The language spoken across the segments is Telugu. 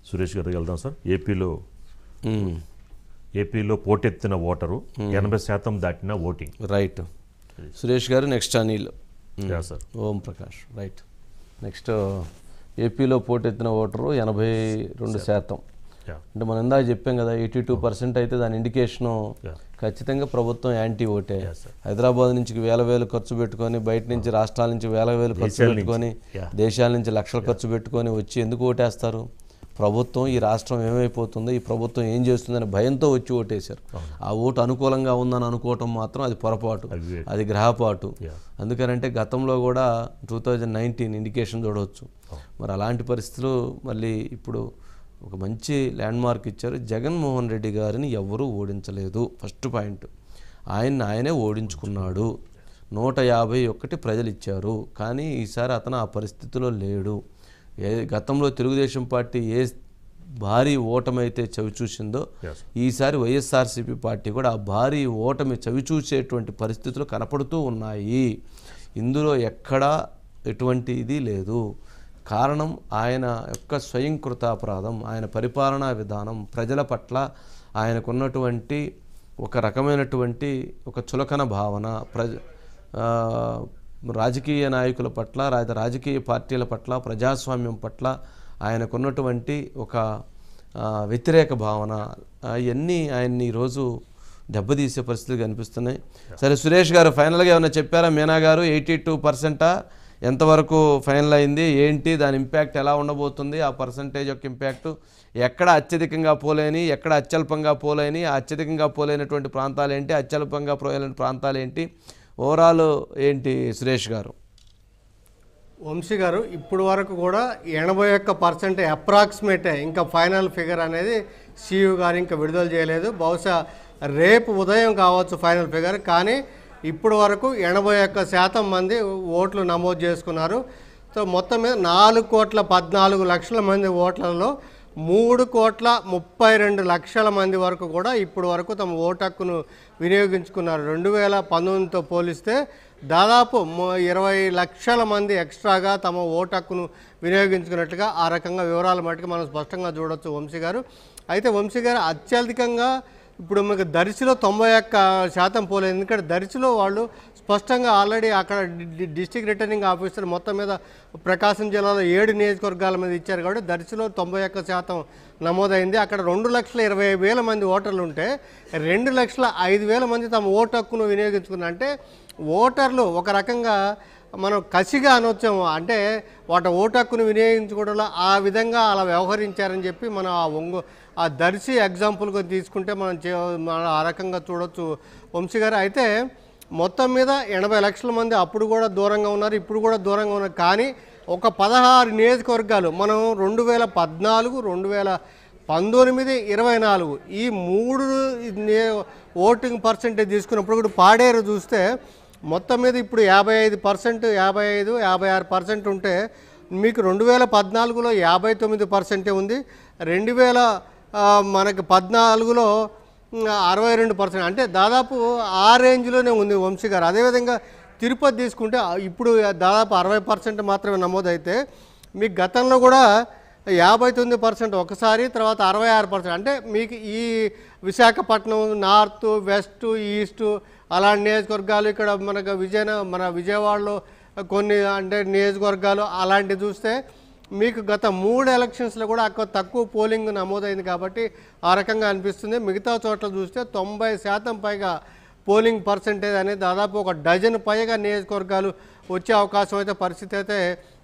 సురేష్ గారికి వెళ్దాం సార్ ఏపీలో మ్మ్. ఏపీలో పోటెత్తిన ఓటరు ఎనభై శాతం దాటిన voting right Suresh garu next Anil మ్మ్. Yeah sir Om Prakash right next ఏపీలో పోటెత్తిన ఓటరు ఎనభై రెండు శాతం యా అంటే మనం ఇందాక చెప్పాం కదా ఎయిటీ టూ పర్సెంట్ అయితే దాని ఇండికేషను యా ఖచ్చితంగా ప్రభుత్వం యాంటీ ఓటే Yes, sir. హైదరాబాద్ నుంచి వేల వేలు ఖర్చు పెట్టుకొని బయట నుంచి రాష్ట్రాల నుంచి వేల వేలు ఖర్చు దేశాల నుంచి. పెట్టుకొని Yeah. దేశాల నుంచి లక్షలు ఖర్చు పెట్టుకొని వచ్చి ఎందుకు ఓటేస్తారు ప్రభుత్వం ఈ రాష్ట్రం ఏమైపోతుందో ఈ ప్రభుత్వం ఏం చేస్తుందని భయంతో వచ్చి ఓటేశారు ఆ ఓటు అనుకూలంగా ఉందని అనుకోవటం మాత్రం అది పొరపాటు అది అది గ్రహపాటు Yeah. అందుకనంటే గతంలో కూడా టూ థౌజండ్ నైన్టీన్ ఇండికేషన్ చూడవచ్చు మరి అలాంటి పరిస్థితులు మళ్ళీ ఇప్పుడు ఒక మంచి ల్యాండ్ మార్క్ ఇచ్చారు జగన్మోహన్ రెడ్డి గారిని ఎవరూ ఓడించలేదు ఫస్ట్ పాయింట్ ఆయన్ని ఆయనే ఓడించుకున్నాడు నూట యాభై ఒకటి ప్రజలు ఇచ్చారు కానీ ఈసారి అతను ఆ పరిస్థితిలో లేడు ఏ గతంలో తెలుగుదేశం పార్టీ ఏ భారీ ఓటమి అయితే చవిచూసిందో Yes. ఈసారి వైఎస్ఆర్సీపీ పార్టీ కూడా ఆ భారీ ఓటమి చవిచూసేటువంటి పరిస్థితులు కనపడుతూ ఉన్నాయి ఇందులో ఎక్కడా ఎటువంటి ఇది లేదు కారణం ఆయన యొక్క స్వయంకృతాపరాధం ఆయన పరిపాలనా విధానం ప్రజల పట్ల ఆయనకున్నటువంటి ఒక రకమైనటువంటి ఒక చులకన భావన ప్రజ ఆ, రాజకీయ నాయకుల పట్ల లేదా రాజకీయ పార్టీల పట్ల ప్రజాస్వామ్యం పట్ల ఆయనకున్నటువంటి ఒక ఆ, వ్యతిరేక భావన అవన్నీ ఆయన్ని ఈరోజు దెబ్బతీసే పరిస్థితులు కనిపిస్తున్నాయి సరే సురేష్ గారు ఫైనల్గా ఏమైనా చెప్పారా మీనా గారు ఎయిటీ టూ పర్సెంటా ఎంతవరకు ఫైనల్ అయింది ఏంటి దాని ఇంపాక్ట్ ఎలా ఉండబోతుంది ఆ పర్సంటేజ్ యొక్క ఇంపాక్ట్ ఎక్కడ అత్యధికంగా పోలేని ఎక్కడ అత్యల్పంగా పోలేని ఆ అత్యధికంగా పోలేనటువంటి ప్రాంతాలు ఏంటి అత్యల్పంగా పోలేని ప్రాంతాలు ఏంటి ఓవరాల్ ఏంటి సురేష్ గారు వంశీ గారు ఇప్పుడు వరకు కూడా ఎనభై ఒక్క పర్సెంట్ అప్రాక్సిమేటే ఇంకా ఫైనల్ ఫిగర్ అనేది సియు గారు ఇంకా విడుదల చేయలేదు బహుశా రేపు ఉదయం కావచ్చు ఫైనల్ ఫిగర్ కానీ ఇప్పుడు వరకు ఎనభై ఒక్క శాతం మంది ఓట్లు నమోదు చేసుకున్నారు సో మొత్తం మీద నాలుగు కోట్ల పద్నాలుగు లక్షల మంది ఓట్లలో మూడు కోట్ల ముప్పై రెండు లక్షల మంది వరకు కూడా ఇప్పుడు వరకు తమ ఓటు హక్కును వినియోగించుకున్నారు రెండు వేల పంతొమ్మిదితో పోలిస్తే దాదాపు ము- ఇరవై లక్షల మంది ఎక్స్ట్రాగా తమ ఓటు హక్కును వినియోగించుకున్నట్లుగా ఆ రకంగా వివరాల మటుకు మనం స్పష్టంగా చూడొచ్చు వంశీ గారు అయితే వంశీ గారు అత్యధికంగా ఇప్పుడు మీకు దర్శిలో తొంభై ఒక్క శాతం పోలేదు ఎందుకంటే దర్శిలో వాళ్ళు స్పష్టంగా ఆల్రెడీ అక్కడ డి- డిస్ట్రిక్ట్ రిటర్నింగ్ ఆఫీసర్ మొత్తం మీద ప్రకాశం జిల్లాలో ఏడు నియోజకవర్గాల మీద ఇచ్చారు కాబట్టి దర్శిలో తొంభై ఒక్క శాతం నమోదైంది అక్కడ రెండు లక్షల ఇరవై వేల మంది ఓటర్లు ఉంటే రెండు లక్షల ఐదు వేల మంది తమ ఓటు హక్కును వినియోగించుకున్నారు అంటే ఓటర్లు ఒక రకంగా మనం కసిగా అనొచ్చాము అంటే వాటి ఓటు హక్కును వినియోగించుకోవడంలో ఆ విధంగా అలా వ్యవహరించారని చెప్పి మనం ఆ ఒంగు ఆ దర్శి ఎగ్జాంపుల్గా తీసుకుంటే మనం చే మనం ఆ రకంగా చూడొచ్చు వంశీ గారు అయితే మొత్తం మీద ఎనభై లక్షల మంది అప్పుడు కూడా దూరంగా ఉన్నారు ఇప్పుడు కూడా దూరంగా ఉన్నారు కానీ ఒక పదహారు నియోజకవర్గాలు మనం రెండు వేల పద్నాలుగు రెండు వేల పంతొమ్మిది ఇరవై నాలుగు ఈ మూడు నే- ఓటింగ్ పర్సెంటేజ్ తీసుకున్నప్పుడు కూడా పాడేరు చూస్తే మొత్తం మీద ఇప్పుడు యాభై ఐదు పర్సెంట్ యాభై ఐదు యాభై ఆరు పర్సెంట్ ఉంటే మీకు రెండు వేల పద్నాలుగులో యాభై తొమ్మిది పర్సెంటే ఉంది రెండు వేల ఆ, మనకి పద్నాలుగులో ఉమ్, అరవై రెండు పర్సెంట్ అంటే దాదాపు ఆ రేంజ్లోనే ఉంది వంశీ గారు అదేవిధంగా తిరుపతి తీసుకుంటే ఆ, ఇప్పుడు దాదాపు అరవై పర్సెంట్ మాత్రమే నమోదైతే మీకు గతంలో కూడా యాభై తొమ్మిది పర్సెంట్ ఒకసారి తర్వాత అరవై ఆరు పర్సెంట్ అంటే మీకు ఈ విశాఖపట్నం నార్త్ వెస్ట్ ఈస్ట్ అలాంటి నియోజకవర్గాలు ఇక్కడ మనకు విజయన మన విజయవాడలో కొన్ని అంటే నియోజకవర్గాలు అలాంటివి చూస్తే మీకు గత మూడు ఎలక్షన్స్లో కూడా అక్కడ తక్కువ పోలింగ్ నమోదైంది కాబట్టి ఆ రకంగా అనిపిస్తుంది మిగతా చోట్ల చూస్తే తొంభై శాతం పైగా పోలింగ్ పర్సంటేజ్ అనేది దాదాపు ఒక డజన్ పైగా నియోజకవర్గాలు వచ్చే అవకాశం అయితే పరిస్థితి అయితే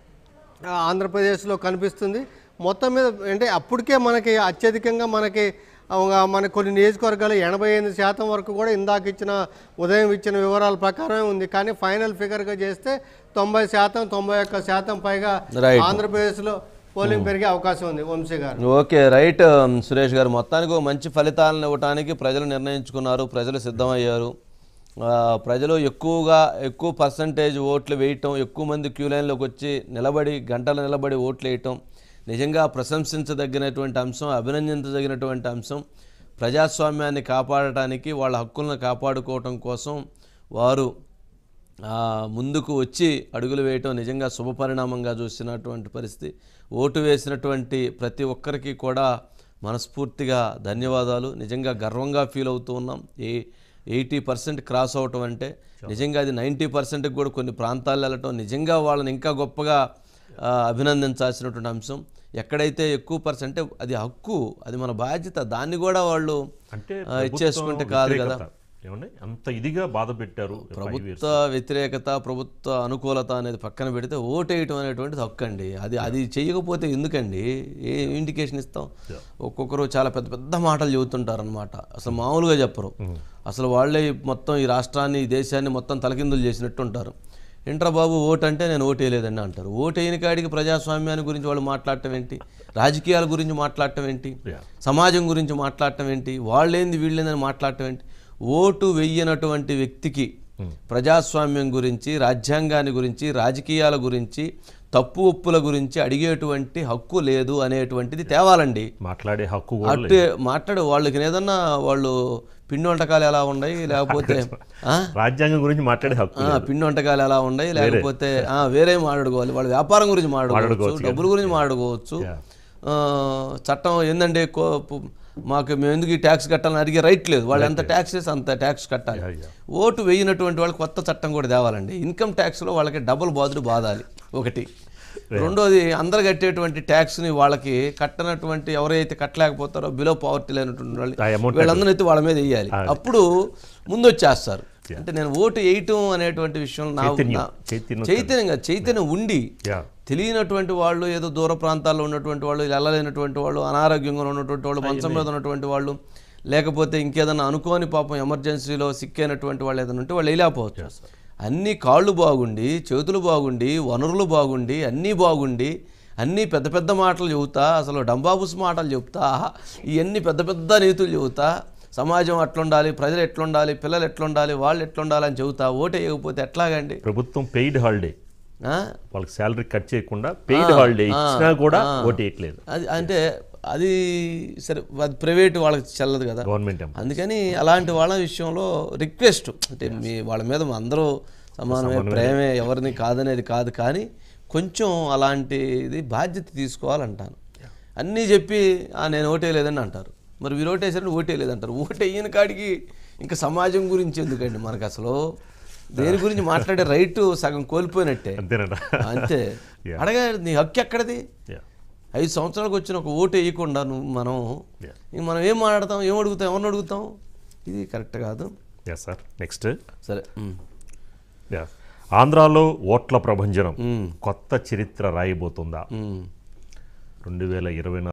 ఆ, ఆంధ్రప్రదేశ్లో కనిపిస్తుంది మొత్తం మీద అంటే అప్పటికే మనకి అత్యధికంగా మనకి ఆ, మన కొన్ని నియోజకవర్గాలు ఎనభై ఎనిమిది శాతం వరకు కూడా ఇందాక ఇచ్చిన ఉదయం ఇచ్చిన వివరాల ప్రకారమే ఉంది కానీ ఫైనల్ ఫిగర్గా చేస్తే తొంభై శాతం తొంభై ఒక్క శాతం పైగా Right. ఆంధ్రప్రదేశ్లో పోలింగ్ పెరిగే అవకాశం ఉంది వంశీ గారు ఓకే రైట్ సురేష్ గారు మొత్తానికి ఒక మంచి ఫలితాలను ఇవ్వడానికి ప్రజలు నిర్ణయించుకున్నారు ప్రజలు సిద్ధమయ్యారు ఆ, ప్రజలు ఎక్కువగా ఎక్కువ పర్సంటేజ్ ఓట్లు వేయటం ఎక్కువ మంది క్యూ లైన్లోకి వచ్చి నిలబడి గంటలు నిలబడి ఓట్లు వేయటం నిజంగా ప్రశంసించదగినటువంటి అంశం అభినందించదగినటువంటి అంశం ప్రజాస్వామ్యాన్ని కాపాడటానికి వాళ్ళ హక్కులను కాపాడుకోవటం కోసం వారు ఆ, ముందుకు వచ్చి అడుగులు వేయటం నిజంగా శుభపరిణామంగా చూసినటువంటి పరిస్థితి ఓటు వేసినటువంటి ప్రతి ఒక్కరికి కూడా మనస్ఫూర్తిగా ధన్యవాదాలు నిజంగా గర్వంగా ఫీల్ అవుతూ ఉన్నాం ఏ ఎయిటీ పర్సెంట్ క్రాస్ అవటం అంటే నిజంగా అది నైంటీ పర్సెంట్కి కూడా కొన్ని ప్రాంతాలు వెళ్ళటం నిజంగా వాళ్ళని ఇంకా గొప్పగా ఆ, అభినందించాల్సినటువంటి అంశం ఎక్కడైతే ఎక్కువ పర్సెంట్ అంటే అది హక్కు అది మన బాధ్యత దాన్ని కూడా వాళ్ళు అంటే ఆ, ప్రభుత్వం ఇచ్చేసుకుంటే కాదు కదా వ్యతిరేకత. ఏమండి అంత ఇదిగా బాధ పెట్టారు ప్రభుత్వ వ్యతిరేకత ప్రభుత్వ అనుకూలత అనేది పక్కన పెడితే ఓటేయటం అనేటువంటిది హక్కు అండి అది అది చేయకపోతే ఎందుకండి ఏ ఇండికేషన్ ఇస్తాం ఒక్కొక్కరు చాలా పెద్ద పెద్ద మాటలు చెబుతుంటారు అనమాట అసలు మామూలుగా చెప్పరు అసలు వాళ్ళే మొత్తం ఈ రాష్ట్రాన్ని ఈ దేశాన్ని మొత్తం తలకిందులు చేసినట్టు ఉంటారు ఏంట్రా బాబు ఓటు అంటే నేను ఓటు వేయలేదండి అంటారు ఓటు వేయని కాడికి ప్రజాస్వామ్యాన్ని గురించి వాళ్ళు మాట్లాడటం ఏంటి రాజకీయాల గురించి మాట్లాడటం ఏంటి Yeah. సమాజం గురించి మాట్లాడటం ఏంటి వాళ్ళేంది వీళ్ళేందని మాట్లాడటం ఏంటి ఓటు వెయ్యనటువంటి వ్యక్తికి ప్రజాస్వామ్యం గురించి రాజ్యాంగాన్ని గురించి రాజకీయాల గురించి తప్పు ఒప్పుల గురించి అడిగేటువంటి హక్కు లేదు అనేటువంటిది తేవాలండి మాట్లాడే హక్కు కూడా లేదు. అట్టే మాట్లాడు వాళ్ళకి ఏదన్నా వాళ్ళు పిండి వంటకాలు ఎలా ఉన్నాయి లేకపోతే ఆ? రాజ్యాంగం గురించి మాట్లాడే హక్కు ఆ, పిండి వంటకాలు ఎలా ఉన్నాయి లేకపోతే ఆ, వేరే మాట్లాడుకోవాలి వాళ్ళ వ్యాపారం గురించి మాట్లాడుకోవచ్చు డబ్బుల గురించి మాట్లాడుకోవచ్చు ఆ, చట్టం ఏంటంటే కో- పు- మాకు మేము ఎందుకు ఈ ట్యాక్స్ కట్టాలని అడిగే రైట్ లేదు వాళ్ళు ఎంత ట్యాక్స్ చేసి అంత ట్యాక్స్ కట్టాలి yeah. ఓటు వేయనటువంటి వాళ్ళకి కొత్త చట్టం కూడా తేవాలండి ఇన్కమ్ ట్యాక్స్లో వాళ్ళకి డబుల్ బాధుడు బాధాలి ఒకటి రెండోది అందరు కట్టేటువంటి ట్యాక్స్ని వాళ్ళకి కట్టనటువంటి ఎవరైతే కట్టలేకపోతారో బిలో పావర్టీ లేనటువంటి వాళ్ళు ఆ amount వీళ్ళందరూ ఎత్తి వాళ్ళ మీద వేయాలి అప్పుడు ముందు వచ్చేస్తారు అంటే నేను ఓటు వేయటం అనేటువంటి విషయం నా చైతన్యం. నా- చైతన్యం చైతన్యం కాదు, చైతన్యం ఉండి యా తెలియనటువంటి వాళ్ళు ఏదో దూర ప్రాంతాల్లో ఉన్నటువంటి వాళ్ళు వెళ్ళలేనటువంటి వాళ్ళు అనారోగ్యంగా ఉన్నటువంటి వాళ్ళు మంచం మీద ఉన్నటువంటి వాళ్ళు లేకపోతే ఇంకేదన్నా అనుకోని పాపం ఎమర్జెన్సీలో సిక్ అయినటువంటి వాళ్ళు ఏదైనా ఉంటే వాళ్ళు వెళ్ళకపోవచ్చు అన్ని కాళ్ళు బాగుండి చేతులు బాగుండి వనరులు బాగుండి అన్నీ బాగుండి అన్నీ పెద్ద పెద్ద మాటలు చెబుతా అసలు డంబాబుస్ మాటలు చెబుతా ఇవన్నీ పెద్ద పెద్ద నీతులు చెబుతా సమాజం అట్లుండాలి ప్రజలు ఎట్లుండాలి పిల్లలు ఎట్లుండాలి వాళ్ళు ఎట్లుండాలి అని చెబుతా ఓటు వేయకపోతే ఎట్లాగండి ప్రభుత్వం పెయిడ్ హాలిడే ఆ? వాళ్ళకి శాలరీ కట్ చేయకుండా పెయిడ్ హాలిడే ఇచ్చినా కూడా ఓటు వేయట్లేదు అది అంటే అది సరే అది ప్రైవేట్ వాళ్ళకి చెల్లదు కదా గవర్నమెంట్ ఎంప్లాయ్ అందుకని అలాంటి వాళ్ళ విషయంలో రిక్వెస్ట్ అంటే మీ వాళ్ళ మీద అందరూ సమానమే ప్రేమే ఎవరిని కాదనేది కాదు కానీ కొంచెం అలాంటిది బాధ్యత తీసుకోవాలంటాను అన్నీ చెప్పి "ఆ, నేను ఓటేయలేదని అంటారు మరి మీరు ఓటేసారని ఓటేయలేదంటారు ఓటేయని కాడికి ఇంకా సమాజం గురించి ఎందుకండి మనకు అసలు దేని గురించి మాట్లాడే రైటు సగం కోల్పోయినట్టే అంతేనట అంతే Yeah. అడగా నీ హక్కు ఎక్కడది యా ఐదు సంవత్సరాలకు వచ్చిన ఒక ఓటు వేయకుండా నువ్వు మనం Yeah. ఇంక మనం ఏం మాట్లాడతాం ఏం అడుగుతాం ఎవరిని అడుగుతాం ఇది కరెక్ట్ కాదు యా సార్ నెక్స్ట్ సరే ఉమ్. యా ఆంధ్రాలో ఓట్ల ప్రభంజనం మ్మ్. కొత్త చరిత్ర రాయబోతుందా ఉమ్. రెండు వేల ఇరవై